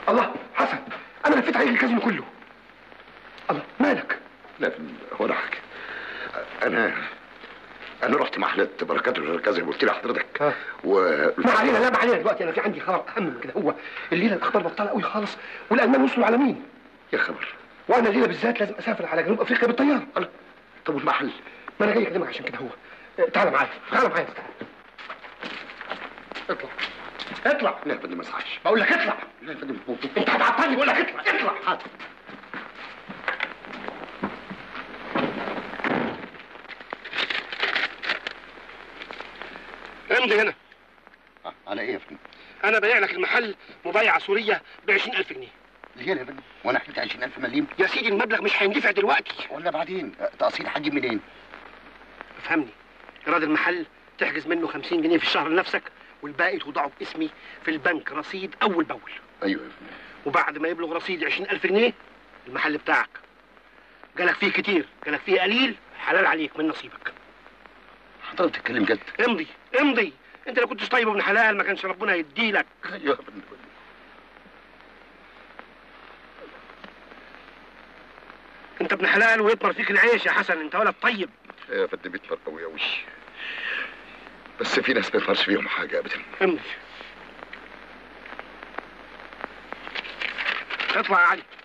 الله حسن انا لفيت عليك الكازينو كله الله مالك لا يا فندم هو انا حاجه انا انا رحت محلة بركات الشركة زي ما قلت لحضرتك ها. و ما علينا لا ما علينا دلوقتي انا في عندي خبر اهم من كده هو الليله الاخبار بطاله قوي خالص والالمان وصلوا على مين يا خبر وانا الليله بالذات لازم اسافر على جنوب افريقيا بالطياره الله. طب والمحل ما انا جاي اكلمك عشان كده هو آه، تعالى معايا تعالى معايا تعالى اطلع اطلع لا يا فندم ما يصحش بقول لك اطلع لا يا فندم انت هتعطلني بقول لك اطلع اطلع حاضر امضي هنا آه، على ايه يا فندم؟ انا بايع لك المحل مبايعه سوريه ب 20000 جنيه ليه يا فندم؟ وانا حكيت 20000 مليم يا سيدي المبلغ مش هيندفع دلوقتي ولا بعدين آه، تقسيط هجيب منين؟ افهمني ايراد المحل تحجز منه 50 جنيه في الشهر لنفسك والباقي توضعه باسمي في البنك رصيد اول باول ايوه يا فندم وبعد ما يبلغ رصيد 20000 جنيه المحل بتاعك جالك فيه كتير جالك فيه قليل حلال عليك من نصيبك حضرتك بتتكلم جد امضي امضي انت لو كنتش طيب ابن حلال ما كانش ربنا يديلك ايوه يا فندم انت ابن حلال ويطمر فيك العيش يا حسن انت ولد طيب يا فندم بيتفر قوي قوي بس في ناس ما يظهرش فيهم حاجه ابدا امضي اطلع يا علي